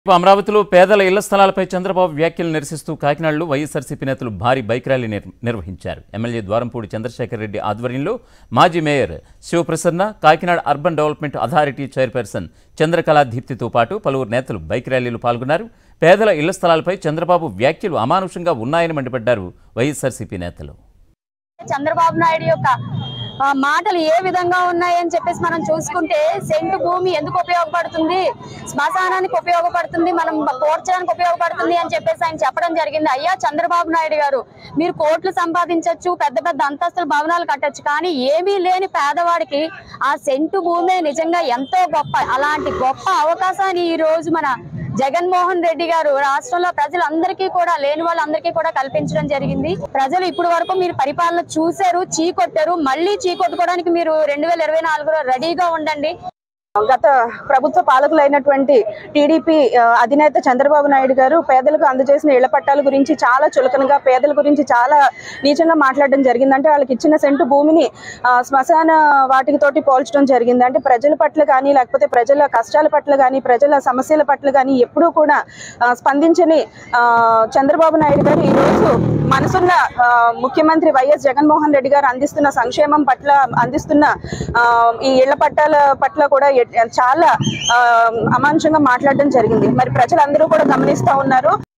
అమరావతిలో పేదల ఇళ్ల స్థలాలపై చంద్రబాబు వ్యాఖ్యలు నిరసిస్తూ కాకినాడలో వైఎస్ఆర్సీపీ నేతలు భారీ బైక్ ర్యాలీ నిర్- నిర్వహించారు ఎమ్మెల్యే ద్వారంపూడి చంద్రశేఖర్ రెడ్డి ఆధ్వర్యంలో మాజీ mayor Sivaprasanna Kakinada urban development authority chairperson Chandrakala దీప్తితో పాటు పలువురు నేతలు బైక్ ర్యాలీలో పాల్గొన్నారు పేదల ఇళ్ల స్థలాలపై చంద్రబాబు వ్యాఖ్యలు అమానుషంగా ఉన్నాయని మండిపడ్డారు వైఎస్ఆర్సీపీ నేతలు చంద్రబాబు నాయుడు యొక్క ఆ, మాటలు ఏ విధంగా ఉన్నాయని చెప్పేసి మనం చూసుకుంటే సెంటు భూమి ఎందుకు ఉపయోగపడుతుంది శ్మశానానికి ఉపయోగపడుతుంది మనం పోర్చడానికి ఉపయోగపడుతుంది అని చెప్పేసి ఆయన చెప్పడం జరిగింది అయ్యా చంద్రబాబు నాయుడు గారు మీరు కోట్లు సంపాదించవచ్చు పెద్ద పెద్ద అంతస్తుల భవనాలు కట్టొచ్చు కానీ ఏమీ లేని పేదవాడికి ఆ సెంటు భూమే నిజంగా ఎంతో గొప్ప అలాంటి గొప్ప అవకాశాన్ని ఈ రోజు మన జగన్మోహన్ రెడ్డి గారు రాష్ట్రంలో ప్రజలందరికీ కూడా లేని వాళ్ళందరికీ కూడా కల్పించడం జరిగింది ప్రజలు ఇప్పుడు వరకు మీరు పరిపాలన చూశారు చీకొట్టారు మళ్ళీ చీకొట్టుకోవడానికి మీరు రెండు వేల ఇరవై నాలుగులో రెడీగా ఉండండి గత ప్రభుత్వ పాలకులైనటువంటి టీడీపీ ఆ, అధినేత చంద్రబాబు నాయుడు గారు పేదలకు అందజేసిన ఇళ్ల పట్టాల గురించి చాలా చులకనగా పేదల గురించి చాలా నీచంగా మాట్లాడడం జరిగింది అంటే వాళ్ళకి ఇచ్చిన సెంటు భూమిని ఆ, శ్మశాన వాటితోటి పోల్చడం జరిగింది అంటే ప్రజల పట్ల కానీ లేకపోతే ప్రజల కష్టాల పట్ల కానీ ప్రజల సమస్యల పట్ల కానీ ఎప్పుడూ కూడా ఆ, స్పందించని ఆ, చంద్రబాబు నాయుడు గారు ఈరోజు మనసున్న ఆ, ముఖ్యమంత్రి వైఎస్ జగన్మోహన్ రెడ్డి గారు అందిస్తున్న సంక్షేమం పట్ల అందిస్తున్న ఆ, ఈ ఇళ్ల పట్టాల పట్ల కూడా ఎ- చాలా ఆ, అమానుషంగా మాట్లాడడం జరిగింది మరి ప్రజలందరూ కూడా గమనిస్తా ఉన్నారు